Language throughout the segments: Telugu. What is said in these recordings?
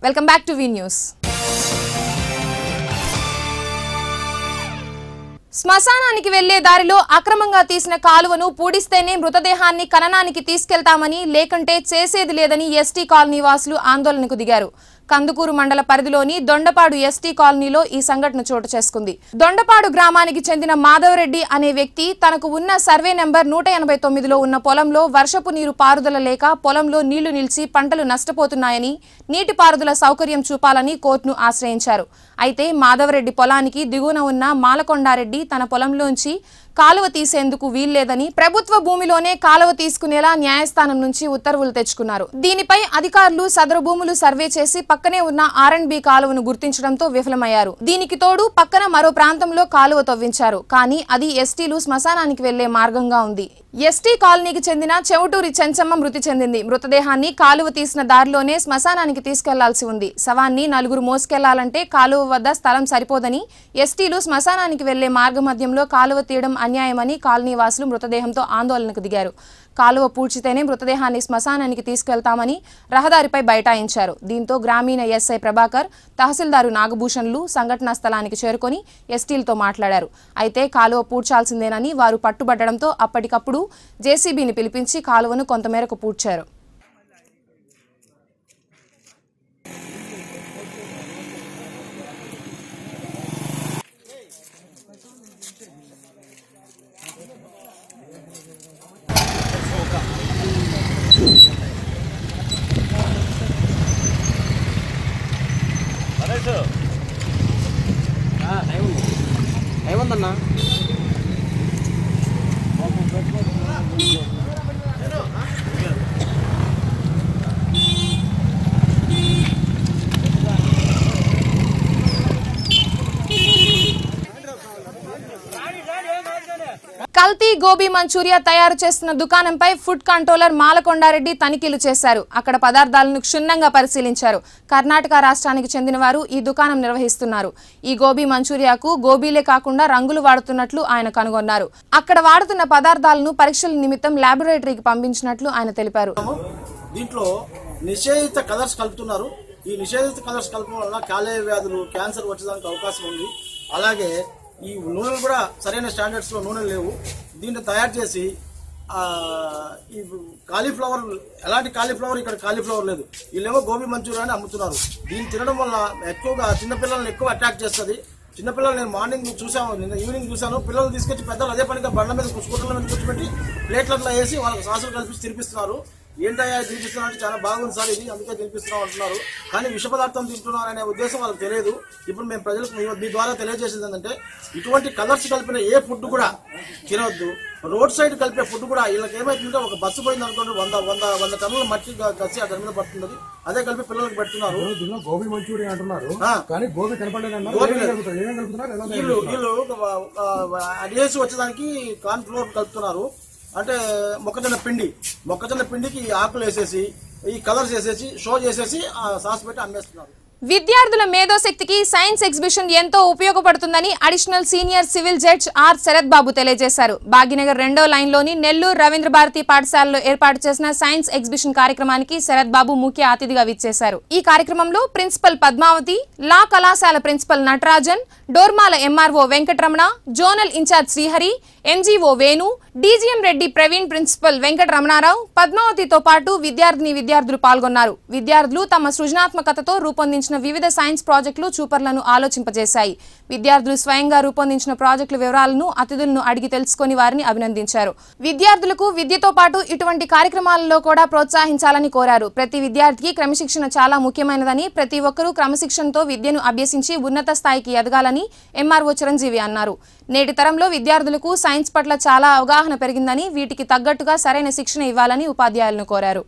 Welcome back to V news శ్మశానానికి వెళ్లే దారిలో అక్రమంగా తీసిన కాలువను పూడిస్తేనే మృతదేహాన్ని ఖననానికి తీసుకెళ్తామని లేకంటే చేసేది లేదని ఎస్టీ కాలనీ వాసులు ఆందోళనకు దిగారు కందుకూరు మండల పరిధిలోని దొండపాడు ఎస్టీ కాలనీలో ఈ సంఘటన చోటు చేసుకుంది దొండపాడు గ్రామానికి చెందిన మాధవరెడ్డి అనే వ్యక్తి తనకు ఉన్న సర్వే నెంబర్ నూట ఎనభై తొమ్మిదిలో ఉన్న పొలంలో వర్షపు నీరు పారుదల లేక పొలంలో నీళ్లు నిలిచి పంటలు నష్టపోతున్నాయని నీటిపారుదల సౌకర్యం చూపాలని కోర్టును ఆశ్రయించారు అయితే మాధవరెడ్డి పొలానికి దిగువన ఉన్న మాలకొండారెడ్డి తన పొలంలోంచి కాలువ తీసేందుకు వీల్లేదని ప్రభుత్వ భూమిలోనే కాలువ తీసుకునేలా న్యాయస్థానం నుంచి ఉత్తర్వులు తెచ్చుకున్నారు దీనిపై అధికారులు సదరు భూములు సర్వే చేసి పక్కనే ఉన్న ఆర్ అండ్ బి కాలువను గుర్తించడంతో విఫలమయ్యారు దీనికి తోడు పక్కన మరో ప్రాంతంలో కాలువ తవ్వించారు కానీ అది ఎస్టీలు శ్మశానానికి వెళ్లే మార్గంగా ఉంది ఎస్టీ కాలనీకి చెందిన చెవుటూరి చెంచమ్మ మృతి చెందింది మృతదేహాన్ని కాలువ తీసిన దారిలోనే శ్మశానానికి తీసుకెళ్లాల్సి ఉంది శవాన్ని నలుగురు మోసుకెళ్లాలంటే కాలువ వద్ద స్థలం సరిపోదని ఎస్టీలు శ్మశానానికి వెళ్లే మార్గ మధ్యంలో కాలువ తీయడం అన్యాయమని కాలనీ వాసులు మృతదేహంతో ఆందోళనకు దిగారు కాలువ పూడ్చితేనే మృతదేహాన్ని శ్మశానానికి తీసుకెళ్తామని రహదారిపై బైఠాయించారు దీంతో గ్రామీణ ఎస్ఐ ప్రభాకర్ తహసీల్దారు నాగభూషణ్లు సంఘటనా స్థలానికి చేరుకొని ఎస్టీలతో మాట్లాడారు అయితే కాలువ పూడ్చాల్సిందేనని వారు పట్టుబట్టడంతో అప్పటికప్పుడు జేసీబీని పిలిపించి కాలువను కొంతమేరకు పూడ్చారు ఏముందన్నా కల్తీ గోబీ మంచూరియా తయారు చేస్తున్న దుకాణంపై ఫుడ్ కంట్రోలర్ మాలకొండారెడ్డి తనిఖీలు చేశారు అక్కడ పదార్థాలను క్షుణ్ణంగా పరిశీలించారు కర్ణాటక రాష్ట్రానికి చెందిన వారు ఈ దుకాణం నిర్వహిస్తున్నారు ఈ గోబీ మంచూరియాకు గోబీలే కాకుండా రంగులు వాడుతున్నట్లు ఆయన కనుగొన్నారు అక్కడ వాడుతున్న పదార్థాలను పరీక్షల నిమిత్తం ల్యాబొరేటరీకి పంపించినట్లు ఆయన తెలిపారు దీంట్లో నిషేధిత కలర్స్ కలుపుతున్నారు ఈ నిషేధిత కలర్స్ కలపడం వల్ల కాలేయ వ్యాధులు క్యాన్సర్ వచ్చేదానికి అవకాశం ఉంది అలాగే ఈ నూనెలు కూడా సరైన స్టాండర్డ్స్ లో నూనెలు లేవు దీన్ని తయారు చేసి ఆ, ఈ కాలీఫ్లవర్ ఎలాంటి కాలీఫ్లవర్ ఇక్కడ కాలీఫ్లవర్ లేదు వీళ్ళేమో గోబీ మంచూరియా అని అమ్ముతున్నారు దీన్ని తినడం వల్ల ఎక్కువగా చిన్నపిల్లల్ని ఎక్కువ అటాక్ చేస్తుంది చిన్నపిల్లలు నేను మార్నింగ్ చూసాను నిన్న ఈవినింగ్ చూసాను పిల్లలు తీసుకొచ్చి పెద్దలు అదే పనిగా బండ్ల మీద స్కూటర్ల మీద కూర్చోబెట్టి ప్లేట్లలో వేసి వాళ్ళకి సాసులు కల్పించి తినిపిస్తున్నారు ఏంటయ్యా తినిపిస్తున్నారు అంటే చాలా బాగుంది సార్ ఇది అందుకే తినిపిస్తున్నాం అంటున్నారు కానీ విష పదార్థం తింటున్నారు అనే ఉద్దేశం వాళ్ళకి తెలియదు ఇప్పుడు మేము ప్రజలకు మీ- మీ ద్వారా తెలియజేసేది ఏంటంటే ఇటువంటి కలర్స్ కలిపిన ఏ ఫుడ్ కూడా తినవద్దు రోడ్ సైడ్ కలిపే ఫుడ్ కూడా వీళ్ళకి ఏమైతుందంటే ఒక బస్సు పోయింది అనుకోండి వంద వంద వంద టన్నుల మట్టి గా- కసి ఆ దాని మీద పడుతుంది అదే కలిపి పిల్లలకు పెడుతున్నారు దీనిలో గోబీ మంచూరియా అంటున్నారు ఆ. కానీ గోబీ కనపడలేదు అన్నారు గోబీ ఏమేం లేదు. కలుపుతారు ఏమేం కలుపుతున్నారు ఎలా తయారు వీళ్ళు చేస్తున్నారు? వీళ్ళు అడిగేసి వచ్చేదానికి కార్న్ ఫ్లోర్ కలుపుతున్నారు అంటే మొక్కజొన్న పిండి మొక్కజొన్న పిండికి ఈ ఆకులు వేసేసి ఈ కలర్స్ వేసేసి షో చేసేసి ఆ సాస్ పెట్టి అమ్మేస్తున్నారు విద్యార్థుల మేధోశక్తికి సైన్స్ ఎగ్జిబిషన్ ఎంతో ఉపయోగపడుతుందని additional senior civil judge R Sarath Babu తెలియజేశారు భాగ్యనగర్ రెండో లైన్లోని నెల్లూరు రవీంద్ర భారతి పాఠశాలలో ఏర్పాటు చేసిన సైన్స్ ఎగ్జిబిషన్ కార్యక్రమానికి శరత్ బాబు ముఖ్య అతిథిగా విచ్చేశారు ఈ కార్యక్రమంలో ప్రిన్సిపల్ పద్మావతి లా కళాశాల principal Natarajan Dormala MRO Venkataramana zonal incharge Srihari MGO Venu DGM Reddy Praveen principal Venkataramanarao పద్మావతితో పాటు విద్యార్థిని విద్యార్థులు పాల్గొన్నారు విద్యార్థులు తమ సృజనాత్మకతతో రూపొందించిన వివిధ సైన్స్ ప్రాజెక్టులు చూపర్లను ఆలోచింపజేశాయి విద్యార్థులు స్వయంగా రూపొందించిన ప్రాజెక్టుల వివరాలను అతిథులను అడిగి తెలుసుకొని వారిని అభినందించారు విద్యార్థులకు విద్యతో పాటు ఇటువంటి కార్యక్రమాలలో కూడా ప్రోత్సహించాలని కోరారు ప్రతి విద్యార్థికి క్రమశిక్షణ చాలా ముఖ్యమైనదని ప్రతి ఒక్కరూ క్రమశిక్షణతో విద్యను అభ్యసించి ఉన్నత స్థాయికి ఎదగాలని ఎంఆర్ఓ చిరంజీవి అన్నారు నేటి తరంలో విద్యార్థులకు సైన్స్ పట్ల చాలా అవగాహన పెరిగిందని వీటికి తగ్గట్టుగా సరైన శిక్షణ ఇవ్వాలని ఉపాధ్యాయులను కోరారు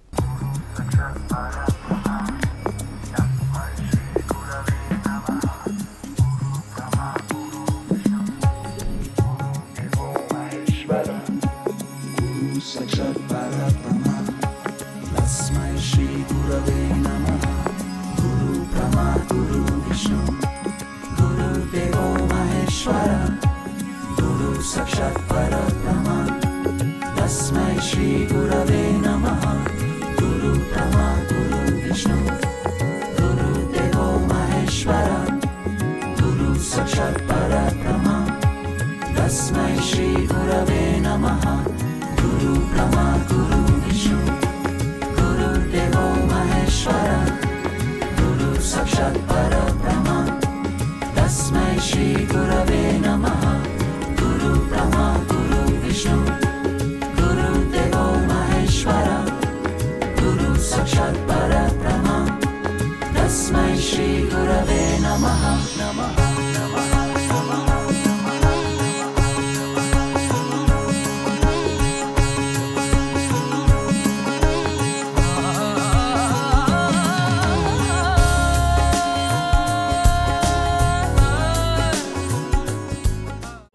तस्मै श्रीगुरवे नमः गुरु ब्रह्मा गुरु विष्णु गुरुदेवो महेश्वर गुरु साक्षात् परब्रह्म तस्मै श्रीगुरवे नमः गुरु ब्रह्मा गुरु विष्णु गुरुदेवो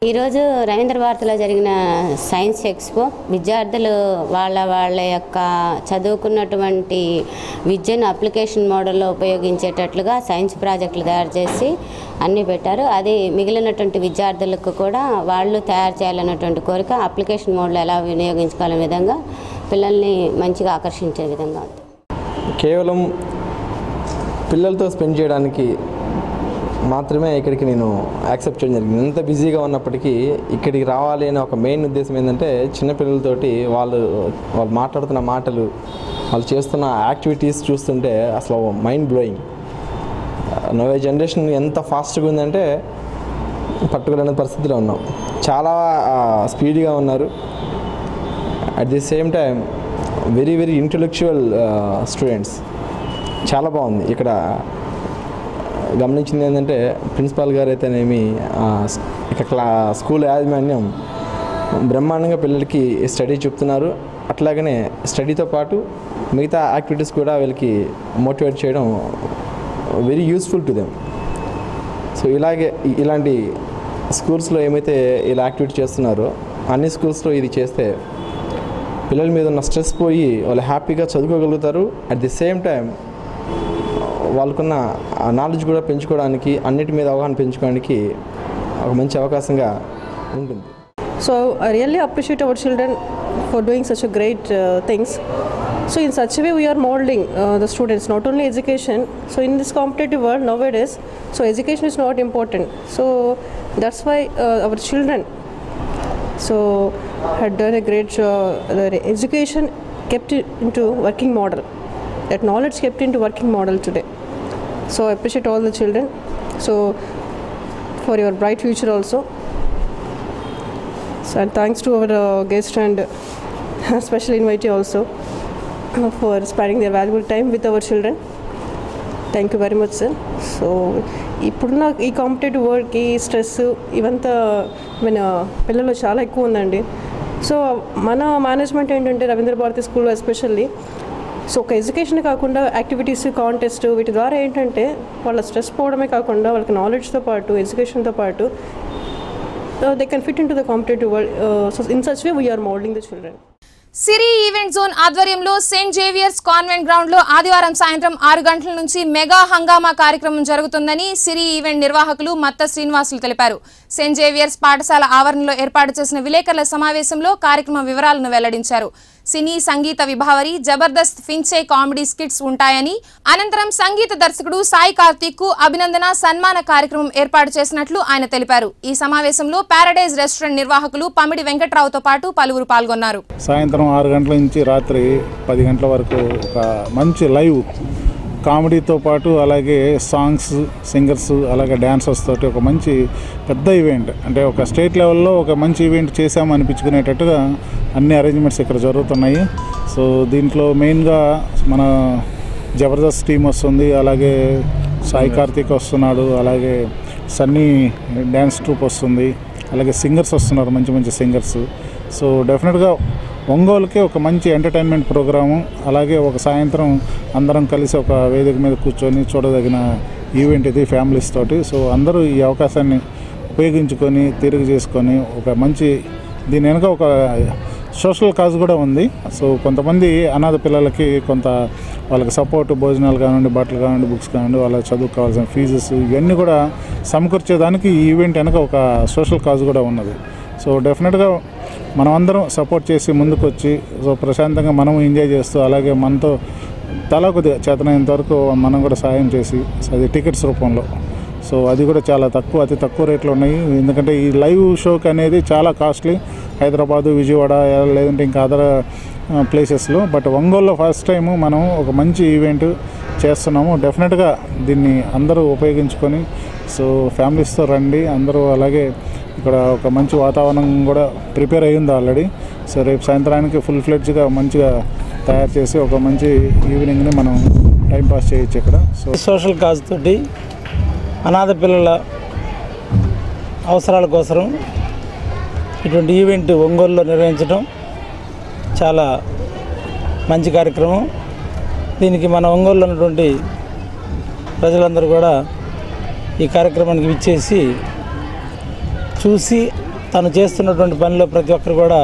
ఈరోజు రవీంద్ర భారతిలో జరిగిన సైన్స్ ఎక్స్పో విద్యార్థులు వాళ్ళ వాళ్ళ యొక్క చదువుకున్నటువంటి విద్యను అప్లికేషన్ మోడల్లో ఉపయోగించేటట్లుగా సైన్స్ ప్రాజెక్టులు తయారు చేసి అన్నీ పెట్టారు అది మిగిలినటువంటి విద్యార్థులకు కూడా వాళ్ళు తయారు చేయాలన్నటువంటి కోరిక అప్లికేషన్ మోడ్లో ఎలా వినియోగించుకోవాలనే విధంగా పిల్లల్ని మంచిగా ఆకర్షించే విధంగా ఉంది కేవలం పిల్లలతో స్పెండ్ చేయడానికి మాత్రమే ఇక్కడికి నేను యాక్సెప్ట్ చేయడం జరిగింది ఎంత బిజీగా ఉన్నప్పటికీ ఇక్కడికి రావాలి అనే ఒక మెయిన్ ఉద్దేశం ఏంటంటే చిన్నపిల్లలతోటి వాళ్ళు వాళ్ళు మాట్లాడుతున్న మాటలు వాళ్ళు చేస్తున్న యాక్టివిటీస్ చూస్తుంటే అసలు మైండ్ బ్లోయింగ్ నవే జనరేషన్ ఎంత ఫాస్ట్గా ఉందంటే పట్టుకోలేని పరిస్థితిలో ఉన్నాం చాలా స్పీడ్గా ఉన్నారు at the same time very very intellectual students చాలా బాగుంది ఇక్కడ గమనించింది ఏంటంటే ప్రిన్సిపాల్ గారు అయితేనేమి ఆ, ఇక క్లా స్కూల్ యాజమాన్యం బ్రహ్మాండంగా పిల్లలకి స్టడీ చెప్తున్నారు అట్లాగనే స్టడీతో పాటు మిగతా యాక్టివిటీస్ కూడా వీళ్ళకి మోటివేట్ చేయడం very useful to them so ఇలాగే ఇ- ఇలాంటి స్కూల్స్లో ఏమైతే ఇలా యాక్టివిటీ చేస్తున్నారో అన్ని స్కూల్స్లో ఇది చేస్తే పిల్లల మీద ఉన్న స్ట్రెస్ పోయి వాళ్ళు హ్యాపీగా చదువుకోగలుగుతారు అట్ ది సేమ్ టైం వాళ్ళకున్న నాలెడ్జ్ కూడా పెంచుకోవడానికి అన్నిటి మీద అవగాహన పెంచుకోవడానికి ఒక మంచి అవకాశంగా ఉంటుంది So I really appreciate our children for doing such a great uh, things. So in such a way we are molding uh, the students, not only education. So in this competitive world nowadays, so education is not important. So that's why uh, our children so had done a great job. The education kept it into working model. That knowledge kept into working model today. So I appreciate all the children. So for your bright future also. So, and thanks to our uh, guest and special invitee also uh, for spending their valuable time with our children. Thank you very much sir so ఇప్పుడున్న ఈ కాంపిటేటివ్ వరల్డ్కి స్ట్రెస్ ఇవంతా మన పిల్లలు చాలా ఎక్కువ ఉందండి సో మన మేనేజ్మెంట్ ఏంటంటే రవీంద్ర భారతి స్కూల్లో ఎస్పెషల్లీ సో ఒక ఎడ్యుకేషన్ కాకుండా యాక్టివిటీస్ కాంటెస్ట్ వీటి ద్వారా ఏంటంటే వాళ్ళ స్ట్రెస్ పోవడమే కాకుండా వాళ్ళకి నాలెడ్జ్తో పాటు ఎడ్యుకేషన్తో పాటు they can fit into the competitive world so in such way we are moulding the children Siri event zone ఆధ్వర్యంలో సెయింట్ జేవియర్స్ కాన్వెంట్ గ్రౌండ్ లో ఆదివారం సాయంత్రం ఆరు గంటల నుంచి మెగా హంగామా కార్యక్రమం జరుగుతుందని సిరి ఈవెంట్ నిర్వాహకులు మత్త శ్రీనివాసులు తెలిపారు సెయింట్ జేవియర్స్ పాఠశాల ఆవరణలో ఏర్పాటు చేసిన విలేకరుల సమావేశంలో కార్యక్రమ వివరాలను వెల్లడించారు సినీ సంగీత విభావరి జబర్దస్త్ ఫించే కామెడీ స్కిట్స్ ఉంటాయని అనంతరం సంగీత దర్శకుడు సాయి కార్తీక్ కు అభినందన సన్మాన కార్యక్రమం ఏర్పాటు చేసినట్లు ఆయన తెలిపారు ఈ సమావేశంలో పారడైజ్ రెస్టారెంట్ నిర్వాహకులు పమిడి వెంకట్రావుతో పాటు పలువురు పాల్గొన్నారు సాయంత్రం ఆరు గంటల నుంచి రాత్రి పది గంటల వరకు ఒక మంచి లైవ్ కామెడీతో పాటు అలాగే సాంగ్స్ సింగర్స్ అలాగే డ్యాన్సర్స్ తోటి ఒక మంచి పెద్ద ఈవెంట్ అంటే ఒక స్టేట్ లెవెల్లో ఒక మంచి ఈవెంట్ చేసాము అనిపించుకునేటట్టుగా అన్ని అరేంజ్మెంట్స్ ఇక్కడ జరుగుతున్నాయి సో దీంట్లో మెయిన్గా మన జబర్దస్త్ టీం వస్తుంది అలాగే సాయి కార్తీక్ వస్తున్నాడు అలాగే సన్నీ డ్యాన్స్ ట్రూప్ వస్తుంది అలాగే సింగర్స్ వస్తున్నారు మంచి మంచి సింగర్స్ సో డెఫినెట్గా ఒంగోలుకి ఒక మంచి ఎంటర్టైన్మెంట్ ప్రోగ్రాము అలాగే ఒక సాయంత్రం అందరం కలిసి ఒక వేదిక మీద కూర్చొని చూడదగిన ఈవెంట్ ఇది ఫ్యామిలీస్ తోటి సో అందరూ ఈ అవకాశాన్ని ఉపయోగించుకొని తిరిగి చేసుకొని ఒక మంచి దీని వెనుక ఒక సోషల్ కాజ్ కూడా ఉంది సో కొంతమంది అనాథ పిల్లలకి కొంత వాళ్ళకి సపోర్ట్ భోజనాలు కానివ్వండి బట్టలు కానివ్వండి బుక్స్ కానివ్వండి వాళ్ళకి చదువుకు కావాల్సిన ఫీజెస్ ఇవన్నీ కూడా సమకూర్చేదానికి ఈ ఈవెంట్ వెనక ఒక సోషల్ కాజ్ కూడా ఉన్నది సో డెఫినెట్గా మనం అందరం సపోర్ట్ చేసి ముందుకు వచ్చి సో ప్రశాంతంగా మనం ఎంజాయ్ చేస్తూ అలాగే మనతో తలా కొద్దిగా చేతనైనంత వరకు మనం కూడా సాయం చేసి అది టికెట్స్ రూపంలో సో అది కూడా చాలా తక్కువ అతి తక్కువ రేట్లో ఉన్నాయి ఎందుకంటే ఈ లైవ్ షోకి అనేది చాలా కాస్ట్లీ హైదరాబాదు విజయవాడ లేదంటే ఇంకా అదర్ ప్లేసెస్లో బట్ ఒంగోలులో ఫస్ట్ టైం మనం ఒక మంచి ఈవెంట్ చేస్తున్నాము డెఫినెట్గా దీన్ని అందరూ ఉపయోగించుకొని సో ఫ్యామిలీస్తో రండి అందరూ అలాగే ఇక్కడ ఒక మంచి వాతావరణం కూడా ప్రిపేర్ అయ్యింది ఆల్రెడీ సో రేపు సాయంత్రానికి ఫుల్ ఫ్లెడ్జ్గా మంచిగా తయారు చేసి ఒక మంచి ఈవినింగ్ని మనం టైం పాస్ చేయొచ్చు ఇక్కడ సో సోషల్ కాజ్ తోటి అనాథ పిల్లల అవసరాల కోసం ఇటువంటి ఈవెంట్ ఒంగోలులో నిర్వహించడం చాలా మంచి కార్యక్రమం దీనికి మన ఒంగోలులో ఉన్నటువంటి ప్రజలందరూ కూడా ఈ కార్యక్రమానికి విచ్చేసి చూసి తను చేస్తున్నటువంటి పనిలో ప్రతి ఒక్కరు కూడా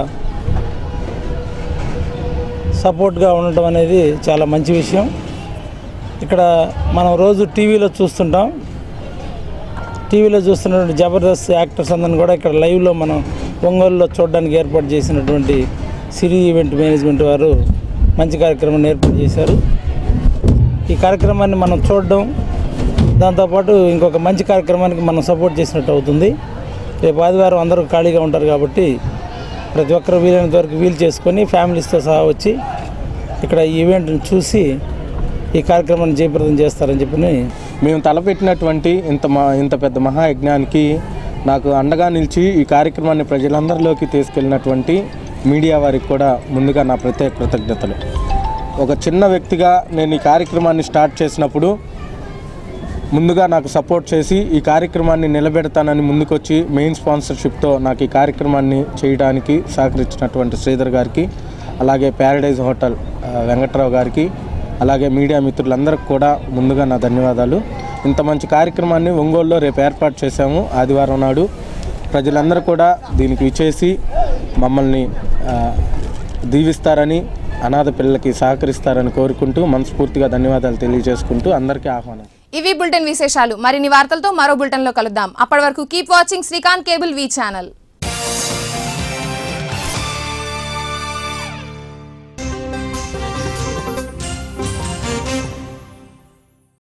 సపోర్ట్గా ఉండటం అనేది చాలా మంచి విషయం ఇక్కడ మనం రోజు టీవీలో చూస్తుంటాం టీవీలో చూస్తున్నటువంటి జబర్దస్త్ యాక్టర్స్ అందరిని కూడా ఇక్కడ లైవ్లో మనం ఒంగోలులో చూడడానికి ఏర్పాటు చేసినటువంటి సిరి ఈవెంట్ మేనేజ్మెంట్ వారు మంచి కార్యక్రమాన్ని ఏర్పాటు చేశారు ఈ కార్యక్రమాన్ని మనం చూడడం దాంతోపాటు ఇంకొక మంచి కార్యక్రమానికి మనం సపోర్ట్ చేసినట్టు అవుతుంది రేపు ఆదివారం అందరూ ఖాళీగా ఉంటారు కాబట్టి ప్రతి ఒక్కరు వీలైనంత వరకు వీలు చేసుకొని ఫ్యామిలీస్తో సహా వచ్చి ఇక్కడ ఈ ఈవెంట్ని చూసి ఈ కార్యక్రమాన్ని జయప్రదం చేస్తారని చెప్పి మేము తలపెట్టినటువంటి ఇంత మా ఇంత పెద్ద మహాయజ్ఞానికి నాకు అండగా నిలిచి ఈ కార్యక్రమాన్ని ప్రజలందరిలోకి తీసుకెళ్ళినటువంటి మీడియా వారికి కూడా ముందుగా నా ప్రత్యేక కృతజ్ఞతలు ఒక చిన్న వ్యక్తిగా నేను ఈ కార్యక్రమాన్ని స్టార్ట్ చేసినప్పుడు ముందుగా నాకు సపోర్ట్ చేసి ఈ కార్యక్రమాన్ని నిలబెడతానని ముందుకొచ్చి మెయిన్ స్పాన్సర్షిప్తో నాకు ఈ కార్యక్రమాన్ని చేయడానికి సహకరించినటువంటి శ్రీధర్ గారికి అలాగే ప్యారడైజ్ హోటల్ ఆ, వెంకట్రావు గారికి అలాగే మీడియా మిత్రులందరికీ కూడా ముందుగా నా ధన్యవాదాలు ఇంత మంచి కార్యక్రమాన్ని ఒంగోలులో రేపు ఏర్పాటు చేశాము ఆదివారం నాడు ప్రజలందరూ కూడా దీనికి విచేసి మమ్మల్ని ఆ, దీవిస్తారని అనాథ పిల్లలకి సహకరిస్తారని కోరుకుంటూ మనస్ఫూర్తిగా ధన్యవాదాలు తెలియజేసుకుంటూ అందరికీ ఆహ్వానం ఇవి బులెటిన్ విశేషాలు మరిన్ని వార్తలతో మరో బులెటిన్లో కలుద్దాం అప్పటి వరకు keep watching Srikanth cable V channel